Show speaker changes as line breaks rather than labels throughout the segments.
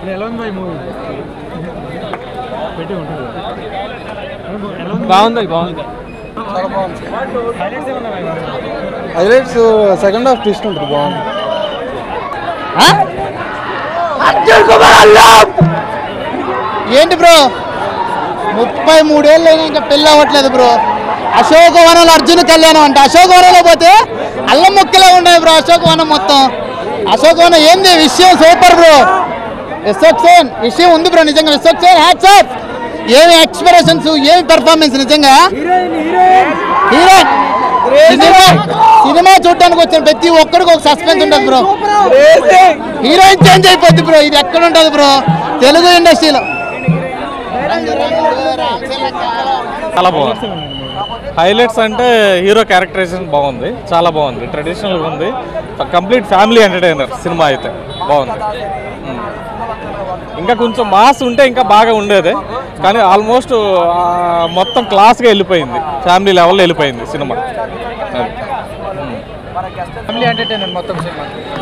ఎలా ఉంది బాయ్ మూవీ పెట్టి ఉంటుంది ఎలా ఉంది
బాగుంది బాగుంది
హైలైట్స్ ఏమన్నా బాయ్
హైలైట్స్ సెకండ్ హాఫ్ ట్విస్ట్ ఉంటుంది బాగుంది ఏంటి బ్రో ముప్పై మూడేళ్ళు అయినా ఇంకా పెళ్ళి అవ్వట్లేదు బ్రో అశోకవనంలో అర్జున కళ్యాణం అంటే అశోకవనంలో పోతే అల్లం ముక్కలే ఉన్నాయి బ్రో అశోకవనం మొత్తం అశోకవనం ఏంది విషయం సూపర్ బ్రో విశ్వక్సేన్ విషయం ఉంది బ్రో నిజంగా విశ్వక్సేన్ హ్యాట్స్ ఆఫ్ ఏమి ఎక్స్ప్రెషన్స్ ఏమి పెర్ఫార్మెన్స్ నిజంగా హీరోయిన్ సినిమా సినిమా చూడడానికి వచ్చిన ప్రతి ఒక్కడికి ఒక సస్పెన్స్ ఉంటుంది బ్రో హీరోయిన్ చేంజ్ అయిపోద్ది బ్రో ఇది ఎక్కడ ఉంటుంది బ్రో తెలుగు ఇండస్ట్రీలో
చాలా బాగుంది హైలైట్స్ అంటే హీరో క్యారెక్టరైజేషన్ బాగుంది చాలా బాగుంది ట్రెడిషనల్ ఉంది కంప్లీట్ ఫ్యామిలీ ఎంటర్టైనర్ సినిమా అయితే బాగుంది ఉమ్. ఇంకా కొంచెం మాస్ ఉంటే ఇంకా బాగా ఉండేది కానీ ఆల్మోస్ట్ మొత్తం క్లాస్గా వెళ్ళిపోయింది ఫ్యామిలీ లెవెల్లో వెళ్ళిపోయింది సినిమా అది.
ఫ్యామిలీ ఎంటర్టైన్మెంట్ మొత్తం సినిమా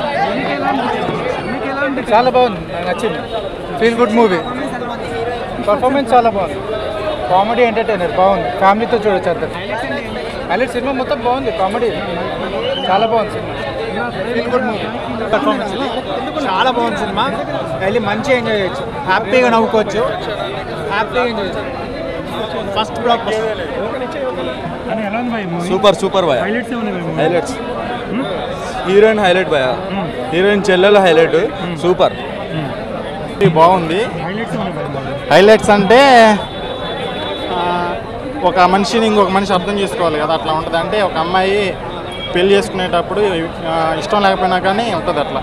చాలా బాగుంది నాకు నచ్చింది ఫీల్ గుడ్ మూవీ పర్ఫార్మెన్స్ చాలా బాగుంది కామెడీ ఎంటర్టైనర్ బాగుంది ఫ్యామిలీతో చూడొచ్చు అందరు హైలైట్ సినిమా మొత్తం బాగుంది కామెడీ చాలా బాగుంది cinema feel good movie performance చాలా బాగుంది సినిమా వెళ్ళి మంచిగా ఎంజాయ్ చేయొచ్చు హ్యాపీగా నవ్వుకోవచ్చు హ్యాపీగా ఎంజాయ్ చేయొచ్చు ఫస్ట్ బ్లాక్
అని ఎలా ఉంది బాయ్ మూవీ
సూపర్ సూపర్ భయ
హైలైట్స్ ఏమన్నా బాయ్ మూవీ
హైలైట్స్ హీరోయిన్ హైలైట్ భయ హీరోయిన్ చెల్లెలు హైలైట్ సూపర్
బాగుంది
హైలైట్స్ ఏమన్నా బాయ్ మూవీ
హైలైట్స్ అంటే ఆ, ఒక మనిషిని ఇంకొక మనిషి అర్థం చేసుకోవాలి కదా అట్లా ఉంటుంది అంటే ఒక అమ్మాయి పెళ్లి చేసుకునేటప్పుడు ఆ, ఇష్టం లేకపోయినా కానీ ఉంటుంది అట్లా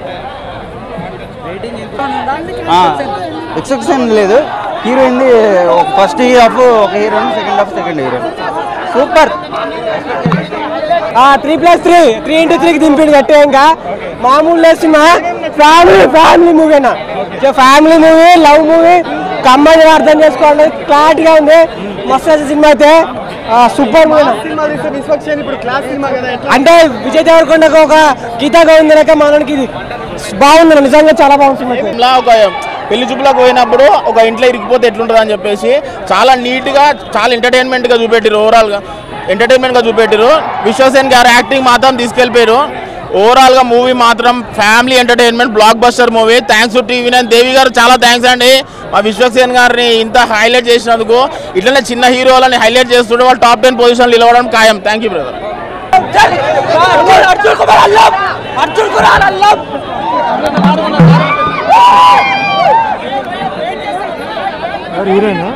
ఎక్సెప్షన్ లేదు హీరోయిన్ ఫస్ట్ హాఫ్ ఒక heroine second half second heroine super
three plus three three into త్రీకి దింపిండు గట్టిగా ఇంకా మామూలు లేదు సినిమా ఫ్యామిలీ ఫ్యామిలీ మూవీనా ఫ్యామిలీ మూవీ లవ్ మూవీ కమ్మని అర్థం చేసుకోవాలి క్లారిటీగా ఉంది మస్తు అసలు సినిమా అయితే సూపర్ మూవీ
ఇప్పుడు క్లాస్ సినిమా కదా
అంటే విజయ్ దేవరకొండకు ఒక గీతా గోవింద లెక్క మనకి ఇది బాగుంది నిజంగా చాలా బాగుంది సినిమా అయితే.
ఇలా ఒక పెళ్లి చూపులకు పోయినప్పుడు ఒక ఇంట్లో ఇరికిపోతే ఎట్లుంటుంది అని చెప్పేసి చాలా నీట్గా చాలా ఎంటర్టైన్మెంట్గా చూపెట్టారు ఓవరాల్గా ఎంటర్టైన్మెంట్గా చూపెట్టారు విశ్వసేన్ గారు యాక్టింగ్ మాత్రం తీసుకెళ్ళిపోయారు ఓవరాల్గా మూవీ మాత్రం family entertainment block buster movie thanks to TV nine Devi గారు చాలా థ్యాంక్స్ అండి మా విశ్వసేన్ గారిని ఇంత హైలైట్ చేసినందుకు ఇట్లనే చిన్న హీరోలని హైలైట్ చేస్తుంటే వాళ్ళు టాప్ టెన్ పొజిషన్లు నిలవడం ఖాయం థ్యాంక్ యూ బ్రదర్
హీరోయిన్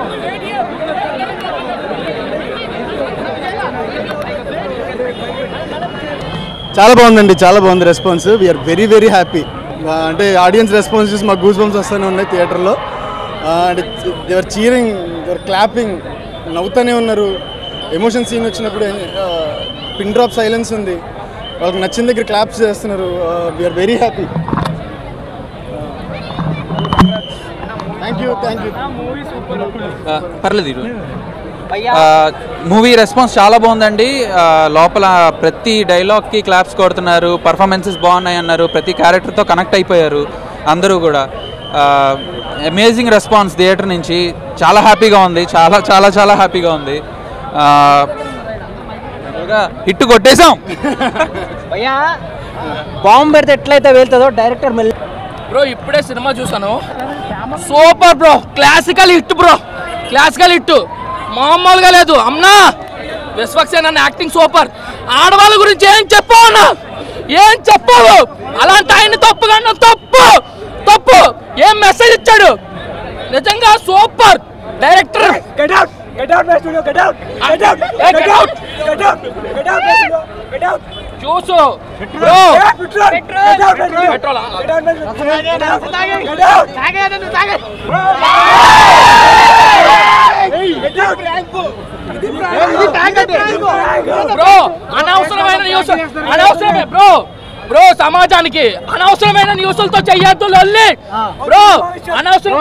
చాలా బాగుందండి చాలా బాగుంది response we are very very happy అంటే ఆడియన్స్ రెస్పాన్స్ చూసి మాకు గూస్ బంప్స్ వస్తూనే ఉన్నాయి థియేటర్లో అంటే దేవర్ చీరింగ్ దేవర్ క్లాపింగ్ నవ్వుతూనే ఉన్నారు ఎమోషన్ సీన్ వచ్చినప్పుడు పిన్ డ్రాప్ సైలెన్స్ ఉంది వాళ్ళకి నచ్చిన దగ్గర క్లాప్స్ చేస్తున్నారు we are very happy thank you thank you
పర్లేదు మూవీ రెస్పాన్స్ చాలా బాగుందండి ఆ, లోపల ప్రతి డైలాగ్కి క్లాప్స్ కొడుతున్నారు పర్ఫార్మెన్సెస్ బాగున్నాయి అన్నారు ప్రతి క్యారెక్టర్తో కనెక్ట్ అయిపోయారు అందరూ కూడా అమేజింగ్ రెస్పాన్స్ థియేటర్ నుంచి చాలా హ్యాపీగా ఉంది చాలా చాలా చాలా హ్యాపీగా ఉంది ఆ, హిట్ కొట్టేశాం
బాంబు పెడితే ఎట్లయితే వెళ్తుందో డైరెక్టర్ మెల్
బ్రో ఇప్పుడే సినిమా చూసాను super bro classical hit bro classical hit మామూలుగా లేదు అమ్నా విశ్వక్సేన్ అన్న యాక్టింగ్ సూపర్ ఆడవాళ్ళ గురించి ఏం చెప్పావు అన్న ఏం చెప్పావు అలాంటి ఆయన తప్పు కన్నా తప్పు తప్పు ఏం మెసేజ్ ఇచ్చాడు నిజంగా super director
get out get out my studio get out get out
Hey, get out.
Get out get out get out
చూసు bro
get out
petrol bro అనవసరమైన న్యూస్ అనవసరమే బ్రో బ్రో సమాజానికి అనవసరమైన న్యూస్లతో చెయ్యొద్దు లొల్లి బ్రో అనవసరం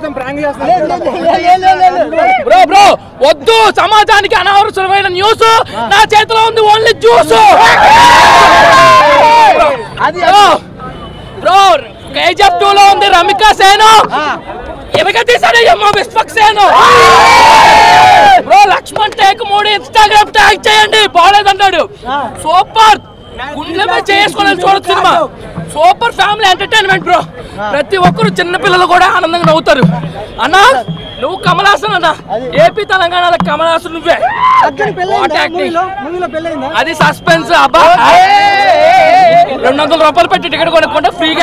బ్రో బ్రో వద్దు సమాజానికి అనవసరమైన న్యూస్ నా చేతిలో ఉంది only juice bro KGF two లో ఉంది రమికా సేను ఎనక తీసాడు అమ్మ విశ్వక్ సేను బ్రో లక్ష్మణ్ టేక్ మూడు ఇన్స్టాగ్రామ్ ట్యాగ్ చేయండి బాగాలేదన్నాడు సూపర్ గుండెల మీద చేసుకొని చూడొచ్చు cinema super family entertainment bro ప్రతి ఒక్కరు చిన్న పిల్లలు కూడా ఆనందంగా నవ్వుతారు అన్నా నువ్వు కమలాసన్ అన్న ఏపీ తెలంగాణలో కమలాసన్ నువ్వే What acting? అది సస్పెన్స్ అబ్బా రెండు వందల రూపాయలు పెట్టి టికెట్ కొనుక్కుంటే ఫ్రీగా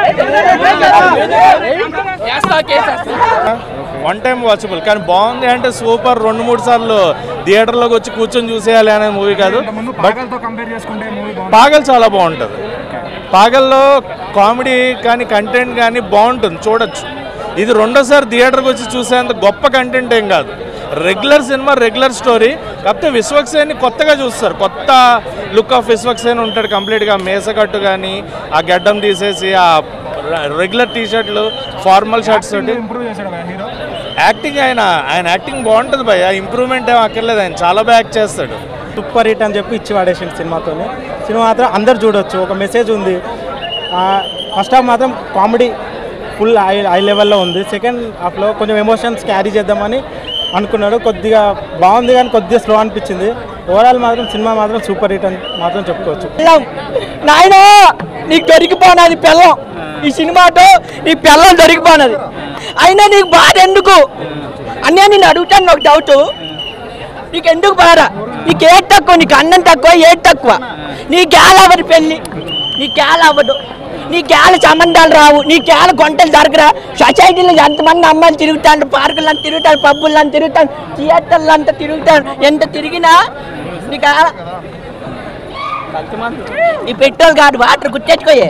వేస్తా కేసు వేస్తా.
వన్ టైం వాచబుల్ కానీ బాగుంది అంటే సూపర్ రెండు మూడు సార్లు థియేటర్లోకి వచ్చి కూర్చొని చూసేయాలి అనే మూవీ కాదు
ముందు
బట్
పాగల్తో కంపేర్ చేసుకుంటే మూవీ బాగుంది
పాగల్ చాలా బాగుంటుంది పాగల్లో కామెడీ కానీ కంటెంట్ కానీ బాగుంటుంది చూడొచ్చు ఇది రెండోసారి థియేటర్కి వచ్చి చూసేంత గొప్ప కంటెంట్ ఏం కాదు రెగ్యులర్ సినిమా రెగ్యులర్ స్టోరీ కాకపోతే విశ్వక్సేన్ని కొత్తగా చూస్తారు కొత్త లుక్ ఆఫ్ విశ్వక్సేన్ ఉంటాడు కంప్లీట్గా మేసకట్టు కానీ ఆ గడ్డం తీసేసి ఆ రెగ్యులర్ టీ షర్ట్లు ఫార్మల్ షర్ట్స్ తోటి
ఇంప్రూవ్ చేశాడు కదా హీరో
యాక్టింగ్ ఆయన ఆయన యాక్టింగ్ బాగుంటుంది భయ్య ఇంప్రూవ్మెంట్ ఏం అక్కర్లేదు ఆయన చాలా బాగా యాక్ట్ చేస్తాడు
సూపర్ హిట్ అని చెప్పి ఇచ్చి వాడేసిండు సినిమాతోనే సినిమా మాత్రం అందరు చూడొచ్చు ఒక మెసేజ్ ఉంది ఫస్ట్ హాఫ్ మాత్రం కామెడీ ఫుల్ హై హై లెవెల్లో ఉంది సెకండ్ హాఫ్లో కొంచెం ఎమోషన్స్ క్యారీ చేద్దామని అనుకున్నాడు కొద్దిగా బాగుంది కానీ కొద్దిగా స్లో అనిపించింది ఓవరాల్ మాత్రం సినిమా మాత్రం సూపర్ హిట్ అని మాత్రం చెప్పుకోవచ్చు
పెళ్ళం నాయన నీకు దొరికిపోనది పెళ్ళం ఈ సినిమాతో నీ పెళ్ళం దొరికిపోనది అయినా నీకు బాధ ఎందుకు అన్నీ నేను అడుగుతాను ఒక డౌట్ నీకు ఎందుకు బాధ నీకు ఏది తక్కువ నీకు అన్నం తక్కువ ఏది తక్కువ నీ గ్యాల అవ్వదు పెళ్ళి నీ గ్యాల అవ్వదు నీ గ్యాల సంబంధాలు రావు నీ గ్యాల గొంటలు దొరకరా సొసైటీలో ఎంతమంది అమ్మాయిలు తిరుగుతాను పార్కులు అంతా తిరుగుతాను పబ్బులు అంతా తిరుగుతాను థియేటర్లు అంతా తిరుగుతాను ఎంత తిరిగినా నీకు ఆ- ఈ పెట్రోల్ కాదు వాటర్ గుర్తెట్టుకోయే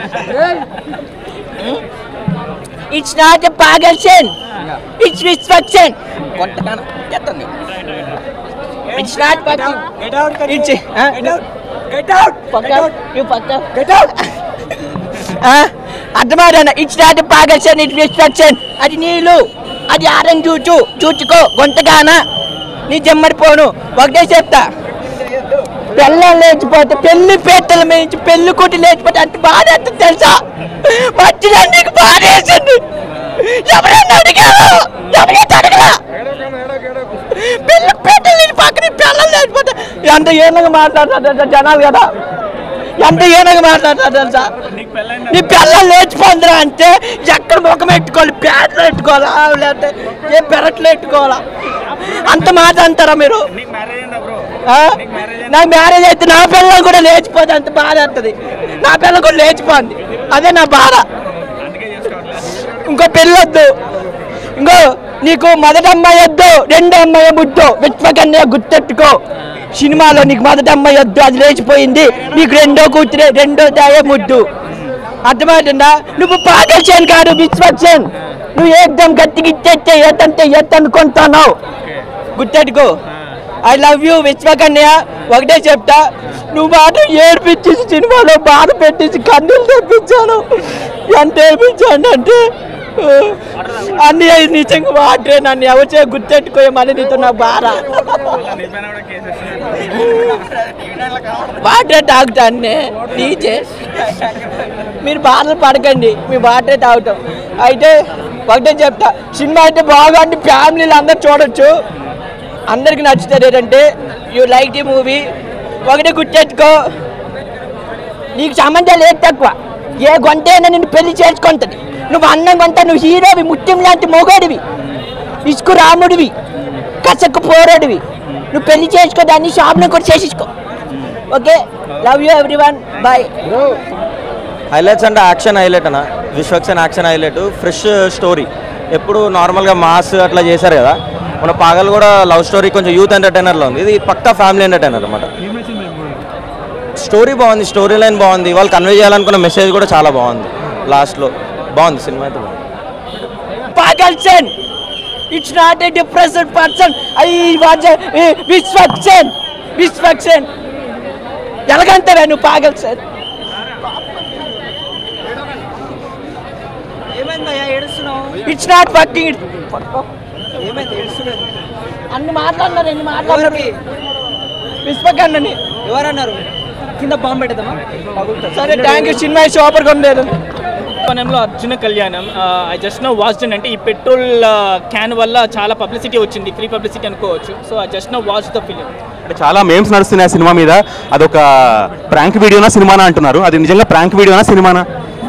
ఇట్స్ నాట్ ఎ పాగల్షన్ ఇట్స్ విస్ఫక్షన్ కొంతకాలం ఎత్తండి it's not it's get out పక్క యు పక్క గెట్ అవుట్ అర్థమవుతుందా ఇట్స్ నాట్ ఎ పాగల్షన్ ఇట్స్ విస్ఫక్షన్ అది నీళ్ళు అది ఆరెంజ్ చూచు చూచుకో గొంతగాన నీ జమ్మడిపోను ఒకటే చెప్తా పెళ్ళం లేచిపోతే పెళ్లి పీటల మించి పెళ్లి కుట్టి లేచిపోతే అంత బాధ ఎంత తెలుసా మధ్యలో నీకు బాధ వేసింది ఎవరన్నా అడిగారు ఎవరైతే అడగరా పెళ్లి పీటల నుంచి పక్కన పెళ్ళం లేచిపోతే ఎంత ఏనగా మాట్లాడతారు తెలుసా జనాలు కదా ఎంత ఏనగా మాట్లాడతారు తెలుసా నీ పిల్లలు లేచిపోందిరా అంటే ఎక్కడ ముఖం పెట్టుకోవాలి ప్యాట్లు పెట్టుకోవాలా లేకపోతే ఏ పెరట్లు పెట్టుకోవాలా అంత మాట అంటారా మీరు ఆ? నాకు మ్యారేజ్ అయితే నా పిల్లలు కూడా లేచిపోతే అంత బాధ వస్తుంది నా పిల్లలు కూడా లేచిపోయింది అదే నా బాధ ఇంకో పెళ్ళొద్దు ఇంకో నీకు మొదటి అమ్మాయి వద్దు రెండో అమ్మాయి ముద్దు విశ్వకన్య గుర్తెట్టుకో సినిమాలో నీకు మొదటి అమ్మాయి వద్దు అది లేచిపోయింది నీకు రెండో కూతురే రెండో దాయే ముద్దు అర్థమవుతుందా నువ్వు పాగల్సేన్ కాదు విశ్వక్సేన్ నువ్వు ఏకదం గట్టికి ఇచ్చేస్తే ఎత్తంటే ఎత్ అనుకుంటున్నావు గుర్తెట్టుకో ఐ లవ్ యూ విశ్వకన్య ఒకటే చెప్తా నువ్వు మాట ఏడిపించేసి సినిమాలో బాధ పెట్టేసి కన్నీళ్ళు తెప్పించాను ఎంత ఏడిపించాను అంటే ఆ, అన్ని నిజంగా వాటే నన్ను ఎవరిచే గుర్తెట్టుకోయమని నీతో నా బాధ వాటర్ తాగుతా అన్నే నీచే మీరు బాధలు పడకండి మీ వాటరే తాగుతాం అయితే ఒకటే చెప్తా సినిమా అయితే బాగుంది ఫ్యామిలీలు అందరు చూడొచ్చు అందరికి నచ్చుతుంది ఏంటంటే యూ లైక్ ది మూవీ ఒకటే గుర్తెట్టుకో నీకు సంబంధాలు ఏది తక్కువ ఏ గొంతైనా నిన్ను పెళ్లి చేసుకుంటుంది నువ్వు అన్నం కొంత నువ్వు హీరోవి ముత్యం లాంటి మొగాడివి ఇసుకు రాముడివి కసక్కు పోరాడివి నువ్వు పెళ్లి చేసుకో దాన్ని షాప్ని కూడా చేసేసుకో okay love you everyone బాయ్
హైలైట్స్ అంటే యాక్షన్ హైలైట్ అన్న Vishwaksen action highlight fresh story ఎప్పుడు నార్మల్గా మాస్ అట్లా చేశారు కదా మన పాగల్ కూడా లవ్ స్టోరీ కొంచెం యూత్ ఎంటర్టైనర్లో ఉంది ఇది పక్కా ఫ్యామిలీ ఎంటర్టైనర్ అనమాట స్టోరీ బాగుంది స్టోరీ లైన్ బాగుంది వాళ్ళు కన్వే చేయాలనుకున్న మెసేజ్ కూడా చాలా బాగుంది లాస్ట్లో బాగుంది సినిమా అయితే బాగుంది
పాగల్సన్ it's not a depressed person I was Vishwaksen Vishwaksen ఎలాగంటారా నువ్వు పాగల్సన్ ఇట్స్ నాట్ వర్కింగ్ అన్ని మాట్లాడినారు ఎన్ని మాట్లాడారు విశ్వకన్నని
ఎవరన్నారు కింద బాంబు పెడదామా
సరే థ్యాంక్ యూ సినిమా సూపర్గా ఉండేది
అశోకవనంలో అర్జున కళ్యాణం ఐ జస్ట్ నో వాచ్డ్ అంటే ఈ పెట్రోల్ క్యాన్ వల్ల చాలా పబ్లిసిటీ వచ్చింది ఫ్రీ పబ్లిసిటీ అనుకోవచ్చు so I just no watch the film
అంటే చాలా మేమ్స్ నడుస్తున్నాయి ఆ సినిమా మీద అదొక ప్రాంక్ వీడియోనా సినిమానా అంటున్నారు అది నిజంగా ప్రాంక్ వీడియోనా సినిమానా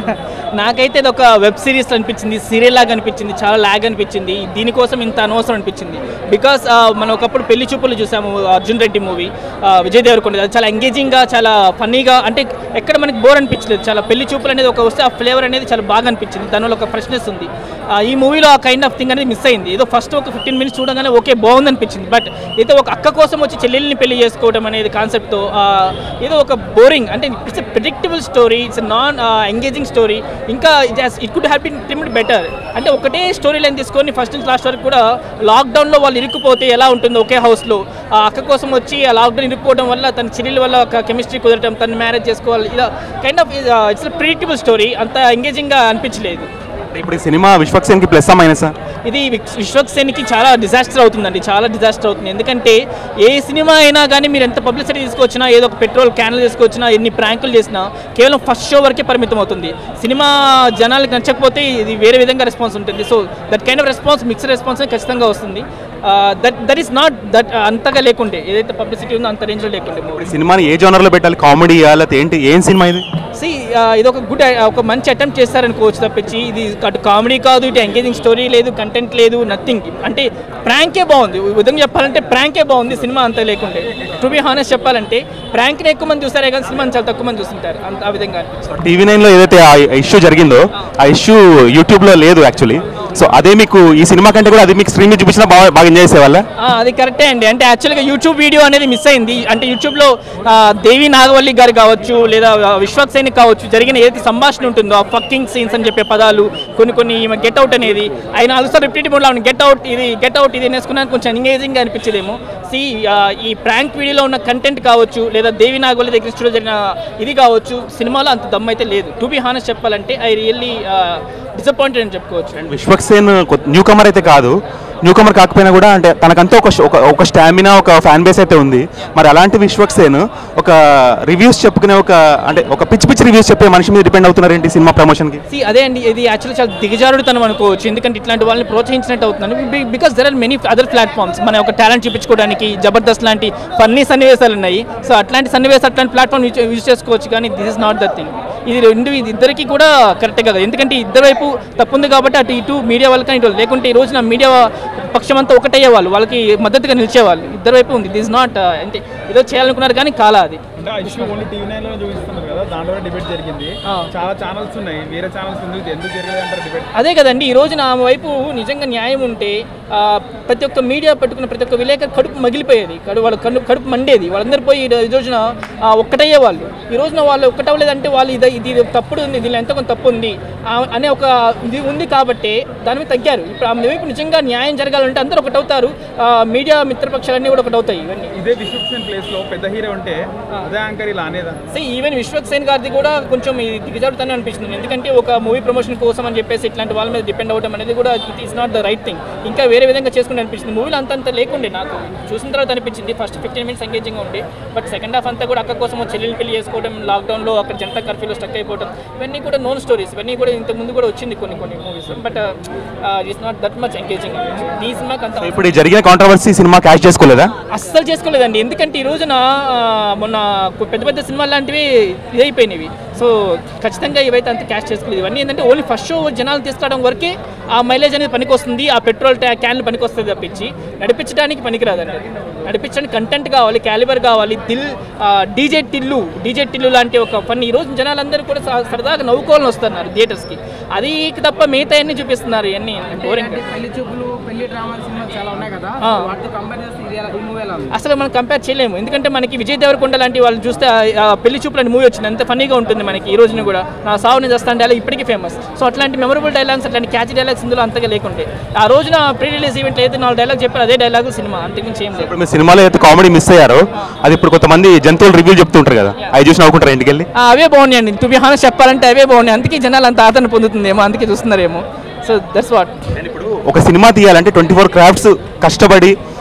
నాకైతే ఇది ఒక వెబ్ సిరీస్ అనిపించింది సీరియల్ లాగా అనిపించింది చాలా లాగ్ అనిపించింది దీనికోసం ఇంత అనవసరం అనిపించింది బికాస్ మనం ఒకప్పుడు పెళ్లి చూపులు చూసాము అర్జున్ రెడ్డి మూవీ విజయ్ దేవరకొండ అది చాలా ఎంగేజింగ్గా చాలా ఫన్నీగా అంటే ఎక్కడ మనకి బోర్ అనిపించలేదు చాలా పెళ్లి చూపులు అనేది ఒక వస్తే ఆ ఫ్లేవర్ అనేది చాలా బాగా అనిపించింది దానివల్ల ఒక ఫ్రెష్నెస్ ఉంది ఆ, ఈ మూవీలో ఆ కైండ్ ఆఫ్ థింగ్ అనేది మిస్ అయింది ఏదో ఫస్ట్ ఒక ఫిఫ్టీన్ మినిట్స్ చూడగానే ఓకే బాగుంది అనిపించింది బట్ ఏదో ఒక అక్క కోసం వచ్చి చెల్లెల్ని పెళ్లి చేసుకోవడం అనేది కాన్సెప్ట్తో ఏదో ఒక బోరింగ్ అంటే it's predictable story it's non engaging story ఇంకా it could have been trimmed better అంటే ఒకటే స్టోరీ లైన్ తీసుకొని ఫస్ట్ నుంచి లాస్ట్ వరకు కూడా లాక్డౌన్లో వాళ్ళు ఇరుక్కుపోతే ఎలా ఉంటుందో ఒకే హౌస్లో ఆ అక్క కోసం వచ్చి ఆ లాక్డౌన్ ఇరుక్కుపోవడం వల్ల తన చెల్లెల వల్ల ఒక కెమిస్ట్రీ కుదరటం తను మ్యారేజ్ చేసుకోవాలి ఇలా kind of it's predictable story అంత ఎంగేజింగ్గా అనిపించలేదు
ఇప్పుడు ఈ సినిమా విశ్వక్సేన్కి ప్లస్ మైనసా
ఇది విక్- విశ్వక్ సేన్కి చాలా డిజాస్టర్ అవుతుందండి చాలా డిజాస్టర్ అవుతుంది ఎందుకంటే ఏ సినిమా అయినా కానీ మీరు ఎంత పబ్లిసిటీ తీసుకొచ్చినా ఏదో ఒక పెట్రోల్ క్యాన్లు తీసుకొచ్చినా ఎన్ని ప్రాంకులు చేసినా కేవలం ఫస్ట్ షో వరకే పరిమితం అవుతుంది సినిమా జనాలకు నచ్చకపోతే ఇది వేరే విధంగా రెస్పాన్స్ ఉంటుంది so that kind of response mixed response ఖచ్చితంగా వస్తుంది that that is not that అంతగా లేకుండే ఏదైతే పబ్లిసిటీ ఉందో అంత రేంజ్లో లేకుండే మూవీ
ఈ సినిమాని ఏ జోనర్లో పెట్టాలి కామెడీ లేకపోతే ఏంటి ఏం సినిమా ఇది
సి ఇది ఒక గుడ్ ఒక మంచి అటెంప్ట్ చేస్తారనుకోవచ్చు తప్పించి ఇది అటు కామెడీ కాదు ఇటు ఎంగేజింగ్ స్టోరీ లేదు కంటెంట్ లేదు నథింగ్ అంటే ప్రాంకే బాగుంది ఈ విధంగా చెప్పాలంటే ప్రాంకే బాగుంది సినిమా అంత లేకుంటే టు బి హానెస్ట్ చెప్పాలంటే ప్రాంక్ని ఎక్కువ మంది చూస్తారే కానీ సినిమాని చాలా తక్కువ మంది చూస్తుంటారు అంత ఆ విధంగా అనిపించింది
టీవీ నైన్లో ఏదైతే ఆ ఇష్యూ జరిగిందో ఆ ఇష్యూ యూట్యూబ్లో లేదు యాక్చువల్లీ సో అదే మీకు ఈ సినిమా కంటే కూడా అది మీకు స్క్రీన్ మీద చూపించినా బాగా బాగా ఎంజాయ్ చేసేవాళ్ళ
ఆ, అది కరెక్టే అండి అంటే యాక్చువల్గా యూట్యూబ్ వీడియో అనేది మిస్ అయింది అంటే యూట్యూబ్లో ఆ, దేవి నాగవల్లి గారు కావచ్చు లేదా విశ్వక్ సైనిక్ కావచ్చు జరిగిన ఏదైతే సంభాషణ ఉంటుందో ఆ ఫక్కింగ్ సీన్స్ అని చెప్పే పదాలు కొన్ని కొన్ని గెట్ అవుట్ అనేది ఆయన ఆల్సో రిపీట్ మోడ్లో గెట్ అవుట్ ఇది గెట్ అవుట్ ఇది నేర్చుకున్నాను కొంచెం ఎంగేజింగ్ అనిపించేదేమో సి ఈ ప్రాంక్ వీడియోలో ఉన్న కంటెంట్ కావచ్చు లేదా దేవి నాగవల్లి దగ్గర స్టూడియో జరిగిన ఇది కావచ్చు సినిమాలో అంత దమ్ అయితే లేదు టు బి హానెస్ట్ చెప్పాలంటే ఐ రియల్లీ డిసప్పాయింటెడ్ అని చెప్పుకోవచ్చు
విశ్వక్సేన్ న్యూ కమర్ అయితే కాదు న్యూ కమర్ కాకపోయినా కూడా అంటే తనకంతా ఒక ఒక ఒక స్టామినా ఒక ఫ్యాన్ బేస్ అయితే ఉంది మరి అలాంటి విశ్వక్సేన్ ఒక రివ్యూస్ చెప్పుకునే ఒక అంటే ఒక పిచ్చి పిచ్చి రివ్యూస్ చెప్పే మనిషి మీద డిపెండ్ అవుతున్నారు ఏంటి సినిమా ప్రమోషన్కి
సి అదే అండి ఇది యాక్చువల్లీ చాలా దిగజారుడుతనం అనుకోవచ్చు ఎందుకంటే ఇట్లాంటి వాళ్ళని ప్రోత్సహించినట్టు అవుతున్నాను because there are many other platforms మన ఒక టాలెంట్ చూపించుకోవడానికి జబర్దస్త్ లాంటి ఫన్నీ సన్నివేశాలు ఉన్నాయి సో అట్లాంటి సన్నివేశాలు అట్లాంటి ప్లాట్ఫామ్ యూజ్ చేసుకోవచ్చు కానీ this is not the thing ఇది రెండు ఇది ఇద్దరికి కూడా కరెక్ట్ కాదు ఎందుకంటే ఇద్దరు వైపు తప్పు ఉంది కాబట్టి అటు ఇటు మీడియా వాళ్ళు కానీ ఇటు వాళ్ళు. లేకుంటే ఈ రోజున మీడియా పక్షం అంతా ఒకటయ్యే వాళ్ళు వాళ్ళకి మద్దతుగా నిలిచేవాళ్ళు ఇద్దరు వైపు ఉంది దిస్ నాట్ అంటే ఏదో చేయాలనుకున్నారు కానీ కాలా అది
అంటే ఆ ఇష్యూ ఓన్లీ టీవీ నైన్ లో చూపిస్తున్నారు కదా దాంట్లో డిబేట్ జరిగింది చాలా ఛానల్స్ ఉన్నాయి వేరే ఛానల్స్ ఎందుకు ఎందుకు జరిగింది అంటారు డిబేట్
అదే కదండి ఈ రోజున ఆమె వైపు నిజంగా న్యాయం ఉంటే ఆ, ప్రతి ఒక్క మీడియా పట్టుకున్న ప్రతి ఒక్క విలేకరు కడుపు మగిలిపోయేది కడుపు వాళ్ళ కడుపు కడుపు మండేది వాళ్ళందరూ పోయి ఈ రో- ఈ రోజున ఆ, ఒక్కటయ్యే వాళ్ళు ఈ రోజున వాళ్ళు ఒక్కటవ్వలేదంటే వాళ్ళు ఇది ఇది తప్పుడు ఉంది దీనిలో ఎంతో కొంత తప్పు ఉంది ఆ, అనే ఒక ఇది ఉంది కాబట్టి దాని మీద తగ్గారు ఇప్పుడు ఆమె వైపు నిజంగా న్యాయం జరగాలంటే అందరూ ఒకటవుతారు ఆ, మీడియా మిత్రపక్షాలన్నీ కూడా ఒకటవుతాయి ఇవన్నీ
ఇదే విశ్వక్సేన్ ప్లేస్ లో పెద్ద హీరో ఉంటే అదే యాంకర్ ఇలా అనేదా
సో ఈవెన్ విశ్వక్ సేన్ గారిది కూడా కొంచెం ఇది దిగజారుతానే అనిపిస్తుంది ఎందుకంటే ఒక మూవీ ప్రమోషన్ కోసం అని చెప్పేసి ఇట్లాంటి వాళ్ళ మీద డిపెండ్ అవ్వడం అనేది కూడా it is not the right thing ఇంకా వేరే విధంగా చేసుకుంటే అనిపిస్తుంది మూవీలో అంతంత లేకుండే నాకు చూసిన తర్వాత అనిపించింది ఫస్ట్ ఫిఫ్టీన్ మినిట్స్ ఎంగేజింగ్ ఉండే బట్ సెకండ్ హాఫ్ అంతా కూడా అక్క కోసం చెల్లెలు పెళ్లి చేసుకోవడం లాక్డౌన్లో అక్కడ జనతా కర్ఫ్యూలో స్టక్ అయిపోవడం ఇవన్నీ కూడా నోన్ స్టోరీస్ ఇవన్నీ కూడా ఇంత ముందు కూడా వచ్చింది కొన్ని కొన్ని movies but it's not that much engaging ఈ సినిమాకి అంత
ఇప్పుడు ఈ జరిగిన కాంట్రవర్సీ సినిమా క్యాష్ చేసుకోలేదా
అస్సలు చేసుకోలేదండి ఎందుకంటే ఈ రోజున ఆ, మొన్న కొ- పెద్ద పెద్ద సినిమాలు లాంటివి ఇదైపోయినవి సో ఖచ్చితంగా ఇవైతే అంత క్యాష్ చేసుకోలేదు ఇవన్నీ ఏంటంటే ఓన్లీ ఫస్ట్ షో జనాలు తీసుకురావడం వరకే ఆ మైలేజ్ అనేది పనికొస్తుంది ఆ పెట్రోల్ ట్యా క్యాన్లు పనికొస్తుంది తప్పించి నడిపించడానికి పనికిరాదండి నడిపించడానికి కంటెంట్ కావాలి క్యాలిబర్ కావాలి దిల్ డీజే టిల్లు డీజే టిల్లు లాంటి ఒక ఫన్ ఈ రోజు జనాలందరూ కూడా స- సరదాగా నవ్వుకోవాలని వస్తున్నారు థియేటర్స్కి అది తప్ప మిగతా అన్ని చూపిస్తున్నారు ఇవన్నీ బోరింగ్
పెళ్లి చూపులు పెళ్లి డ్రామా సినిమాలు చాలా ఉన్నాయి కదా
ఆ.
వాటితో కంపేర్ చేస్తే ఇది ఎలా- ఈ మూవీ ఎలా ఉంది
అసలు మనం కంపేర్ చేయలేము ఎందుకంటే మనకి విజయ్ దేవరకొండ లాంటి వాళ్ళు చూస్తే ఆ- ఆ పెళ్లి చూపులు మూవీ వచ్చింది అంత ఫన్నీగా ఉంటుంది మనకి ఈ రోజున కూడా నా సావు నేను చేస్తాను డైలాగ్ ఇప్పటికీ ఫేమస్ సో అట్లాంటి మెమరబుల్ డైలాగ్స్ అట్లాంటి క్యాచ్ డైలాగ్స్ ఇందులో అంతగా లేకుంటే ఆ రోజున ప్రీ రిలీజ్ ఈవెంట్ అయితే నాలుగు డైలాగ్ చెప్పారు అదే డైలాగ్ సినిమా అంతకుమించి ఏం లేదు
ఇప్పుడు మీ సినిమాలో అయితే కామెడీ మిస్ అయ్యారో అది ఇప్పుడు కొంతమంది జంతువులు రివ్యూ చెప్తుంటారు కదా అవి చూసి నవ్వుకుంటారు ఇంటికి వెళ్ళి
ఆ, అవే బాగున్నాయండి టు బి హానెస్ట్ చెప్పాలంటే అవే బాగున్నాయి అందుకే జనాలు అంత ఆదరణ పొందుతుందేమో అందుకే చూస్తున్నారేమో సో దట్స్ వాట్
ఒక సినిమా తీయాలంటే ట్వంటీ ఫోర్ క్రాఫ్ట్స్ కష్టపడి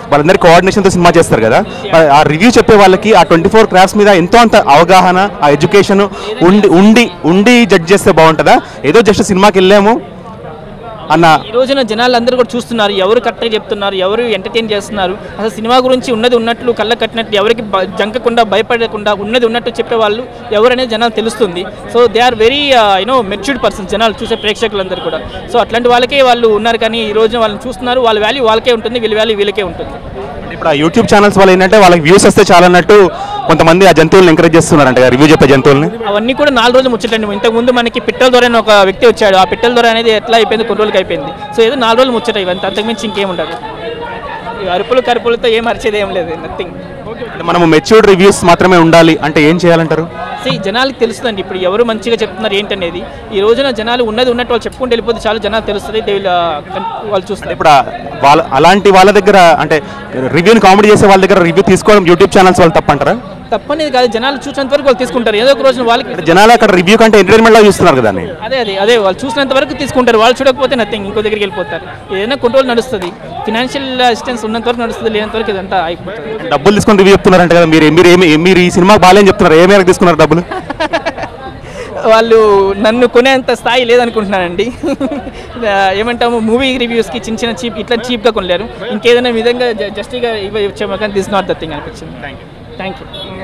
వాళ్ళందరి కోఆర్డినేషన్తో సినిమా చేస్తారు కదా మరి ఆ రివ్యూ చెప్పే వాళ్ళకి ఆ ట్వంటీ ఫోర్ క్రాఫ్ట్స్ మీద ఎంతో అంత అవగాహన ఆ ఎడ్యుకేషన్ ఉండి ఉండి ఉండి జడ్జ్ చేస్తే బాగుంటుందా ఏదో జస్ట్ సినిమాకి వెళ్ళాము అన్న
ఈ రోజున జనాలు అందరూ కూడా చూస్తున్నారు ఎవరు కరెక్ట్గా చెప్తున్నారు ఎవరు ఎంటర్టైన్ చేస్తున్నారు అసలు సినిమా గురించి ఉన్నది ఉన్నట్లు కళ్ళ కట్టినట్లు ఎవరికి బ- జంకకుండా భయపడకుండా ఉన్నది ఉన్నట్టు చెప్పేవాళ్ళు ఎవరనేది జనాలు తెలుస్తుంది so they are very you know matured persons జనాలు చూసే ప్రేక్షకులందరూ కూడా సో అట్లాంటి వాళ్ళకే వాళ్ళు ఉన్నారు కానీ ఈ రోజున వాళ్ళని చూస్తున్నారు వాళ్ళ వాల్యూ వాళ్ళకే ఉంటుంది వీళ్ళ వాల్యూ వీళ్ళకే ఉంటుంది
ఇప్పుడు ఆ యూట్యూబ్ ఛానల్స్ వల్ల ఏంటంటే వాళ్ళకి వ్యూస్ వస్తే చాలన్నట్టు కొంతమంది ఆ జంతువులను ఎంకరేజ్ చేస్తున్నారంట రివ్యూ చెప్పే జంతువుల్ని
అవన్నీ కూడా నాలుగు రోజులు ముచ్చటండి ఇంతకు ముందు మనకి పిట్టల ద్వారా ఒక వ్యక్తి వచ్చాడు ఆ పిట్టల ద్వారా అనేది ఎట్లా అయిపోయింది కొన్ని రోజులకి అయిపోయింది సో ఏదో నాలుగు రోజులు ముచ్చట ఇవంతా అంతకుమించి ఇంకేం ఉండదు ఈ అరుపులు కరుపులతో ఏం అరిచేది ఏం లేదు నథింగ్
మనము మెచ్యూర్డ్ రివ్యూస్ మాత్రమే ఉండాలి అంటే ఏం చేయాలంటారు
సో జనాలకి తెలుస్తుందండి ఇప్పుడు ఎవరు మంచిగా చెప్తున్నారు ఏంటనేది ఈ రోజున జనాలు ఉన్నది ఉన్నట్టు వాళ్ళు చెప్పుకుంటూ వెళ్ళిపోతే చాలా జనాలు తెలుస్తుంది they will, uh, con- వాళ్ళు చూస్తారు
ఇప్పుడు ఆ వాళ్ళ అలాంటి వాళ్ళ దగ్గర అంటే రివ్యూని కామెడీ చేసే వాళ్ళ దగ్గర రివ్యూ తీసుకోవడం యూట్యూబ్ ఛానల్స్ వాళ్ళు తప్పంటారా
తప్పనేది కాదు జనాలు చూసినంత వరకు వాళ్ళు తీసుకుంటారు ఏదో ఒక రోజున వాళ్ళకి
జనాలు అక్కడ రివ్యూ కంటే ఎంటర్టైన్మెంట్ లో చూస్తున్నారు కదా దాన్ని.
అదే అదే అదే వాళ్ళు చూసినంత వరకు తీసుకుంటారు వాళ్ళు చూడకపోతే నథింగ్ ఇంకో దగ్గరికి వెళ్ళిపోతారు ఏదైనా కొన్ని రోజులు నడుస్తుంది ఫినాన్షియల్ అసిస్టెన్స్ ఉన్నంత వరకు నడుస్తుంది లేనంత వరకు ఇదంతా అయిపోతుంది
డబ్బులు తీసుకొని రివ్యూ చెప్తున్నారంట కదా మీరు మీరు ఏమి మీరు ఈ సినిమా బాగాలేని చెప్తున్నారు ఏ మేరకు తీసుకున్నారు డబ్బులు
వాళ్ళు నన్ను కొనేంత స్థాయి లేదనుకుంటున్నానండి ఆ, ఏమంటాము మూవీ రివ్యూస్కి చిన్న చిన్న చీప్ ఇట్లా చీప్గా కొనలేరు ఇంకేదైనా విధంగా జస్ట్గా ఇవ్వ ఇచ్చే దిస్ నాట్ ద థింగ్ అనిపించింది థ్యాంక్ యూ